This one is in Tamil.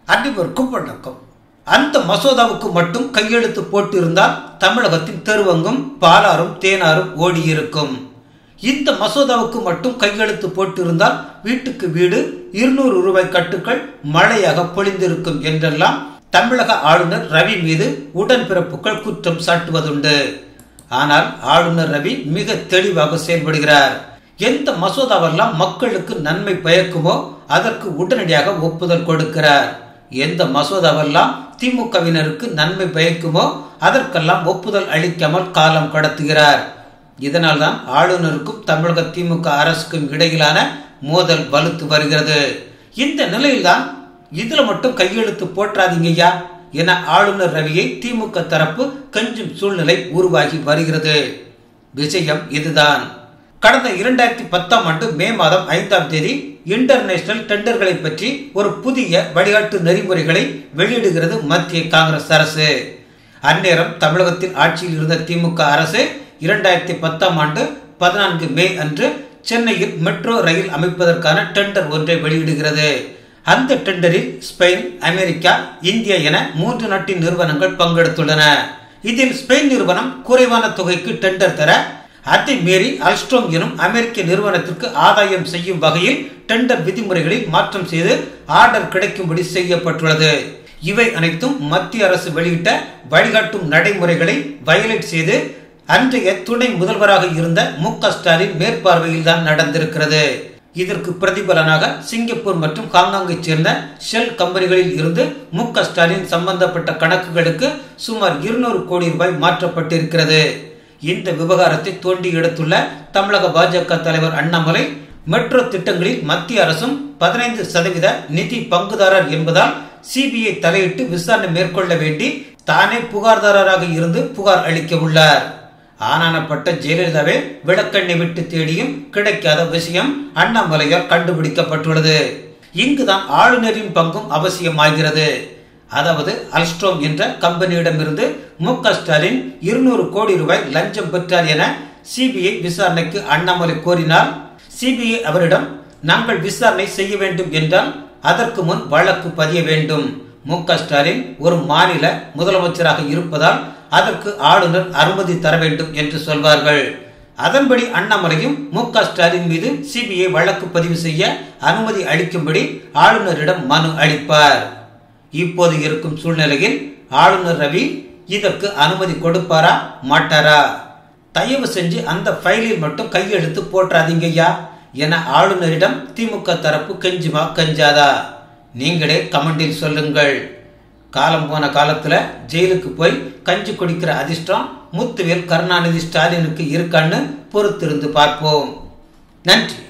அனைவருக்கும் வணக்கம் அந்த மசோதாவுக்கு மட்டும் கையெழுத்து போட்டிருந்தால் தமிழகத்தின் தெருவங்கும் பாலாறும் தேனாரும் ஓடியிருக்கும் இந்த மசோதாவுக்கு மட்டும் கையெழுத்து போட்டிருந்தால் வீட்டுக்கு வீடு இருநூறு ரூபாய் கட்டுக்கள் மழையாக பொழிந்திருக்கும் என்றெல்லாம் தமிழக ஆளுநர் ரவி மீது உடன்பிறப்புகள் குற்றம் சாட்டுவதுண்டு ஆனால் ஆளுநர் ரவி மிக தெளிவாக செயல்படுகிறார் எந்த மசோதாவெல்லாம் மக்களுக்கு நன்மை பயக்குமோ அதற்கு உடனடியாக ஒப்புதல் கொடுக்கிறார் எந்த மசோதாவெல்லாம் திமுகவினருக்கு நன்மை பயக்குமோ அதற்கெல்லாம் ஒப்புதல் அளிக்காமல் காலம் கடத்துகிறார் இதனால்தான் ஆளுநருக்கும் தமிழக திமுக அரசுக்கும் இடையிலான மோதல் வலுத்து வருகிறது இந்த நிலையில்தான் இதுல மட்டும் கையெழுத்து போற்றாதீங்கய்யா என ஆளுநர் ரவியை திமுக தரப்பு கஞ்சும் சூழ்நிலை உருவாகி வருகிறது விஷயம் இதுதான் கடந்த இரண்டாயிரத்தி பத்தாம் ஆண்டு மே மாதம் ஐந்தாம் தேதி இன்டர்நேஷனல் டெண்டர்களை பற்றி ஒரு புதிய வழிகாட்டு நெறிமுறைகளை வெளியிடுகிறது மத்திய காங்கிரஸ் அரசு அந்நேரம் தமிழகத்தில் ஆட்சியில் இருந்த திமுக அரசு இரண்டாயிரத்தி பத்தாம் ஆண்டு பதினான்கு மே அன்று சென்னையில் மெட்ரோ ரயில் அமைப்பதற்கான டெண்டர் ஒன்றை வெளியிடுகிறது அந்த டெண்டரில் ஸ்பெயின் அமெரிக்கா இந்தியா என மூன்று நாட்டின் நிறுவனங்கள் பங்கெடுத்துள்ளன இதில் ஸ்பெயின் நிறுவனம் குறைவான தொகைக்கு டெண்டர் தர அதை மீறி அல்ஸ்ட்ரோம் எனும் அமெரிக்க நிறுவனத்திற்கு ஆதாயம் செய்யும் வகையில் டெண்டர் விதிமுறைகளில் மாற்றம் செய்து ஆர்டர் கிடைக்கும்படி செய்யப்பட்டுள்ளது இவை அனைத்தும் மத்திய அரசு வெளியிட்ட வழிகாட்டும் நடைமுறைகளை வயலேட் செய்து அன்றைய துணை முதல்வராக இருந்த மு க ஸ்டாலின் மேற்பார்வையில் தான் நடந்திருக்கிறது இதற்கு பிரதிபலனாக சிங்கப்பூர் மற்றும் ஹாங்காங்கை சேர்ந்த ஷெல் கம்பெனிகளில் இருந்து மு க ஸ்டாலின் சம்பந்தப்பட்ட கணக்குகளுக்கு சுமார் இருநூறு கோடி ரூபாய் மாற்றப்பட்டிருக்கிறது இந்த விவகாரத்தை தோண்டி எடுத்துள்ள தமிழக பாஜக தலைவர் அண்ணாமலை மெட்ரோ திட்டங்களில் மத்திய அரசும் பதினைந்து சதவீத நிதி பங்குதாரர் என்பதால் சிபிஐ தலையிட்டு விசாரணை மேற்கொள்ள வேண்டி தானே புகார்தாரராக இருந்து புகார் அளிக்க உள்ளார் ஆனானப்பட்ட ஜெயலலிதாவை விளக்கண்ணை விட்டு தேடியும் கிடைக்காத விஷயம் அண்ணாமலையால் கண்டுபிடிக்கப்பட்டுள்ளது இங்குதான் ஆளுநரின் பங்கும் அவசியமாகிறது அதாவது அல்ஸ்ட்ரோம் என்ற கம்பெனியிடமிருந்து மு க ஸ்டாலின் இருநூறு கோடி ரூபாய் லஞ்சம் பெற்றார் என சிபிஐ விசாரணைக்கு அண்ணாமலை கோரினால் சிபிஐ அவரிடம் நாங்கள் விசாரணை செய்ய வேண்டும் என்றால் அதற்கு முன் வழக்கு பதிய வேண்டும் மு க ஸ்டாலின் ஒரு மாநில முதலமைச்சராக இருப்பதால் அதற்கு ஆளுநர் அனுமதி தர வேண்டும் என்று சொல்வார்கள் அதன்படி அண்ணாமலையும் மு க ஸ்டாலின் மீது சிபிஐ வழக்கு பதிவு செய்ய அனுமதி அளிக்கும்படி ஆளுநரிடம் மனு அளிப்பார் இப்போது இருக்கும் சூழ்நிலையில் ஆளுநர் ரவி இதற்கு அனுமதி கொடுப்பாரா மாட்டாரா தயவு செஞ்சு அந்த ஃபைலில் மட்டும் கையெழுத்து போற்றாதீங்கய்யா என ஆளுநரிடம் திமுக தரப்பு கெஞ்சுமா கஞ்சாதா நீங்களே கமெண்டில் சொல்லுங்கள் காலம் போன காலத்துல ஜெயிலுக்கு போய் கஞ்சி குடிக்கிற அதிர்ஷ்டம் முத்துவேல் கருணாநிதி ஸ்டாலினுக்கு இருக்கான்னு பொறுத்திருந்து பார்ப்போம் நன்றி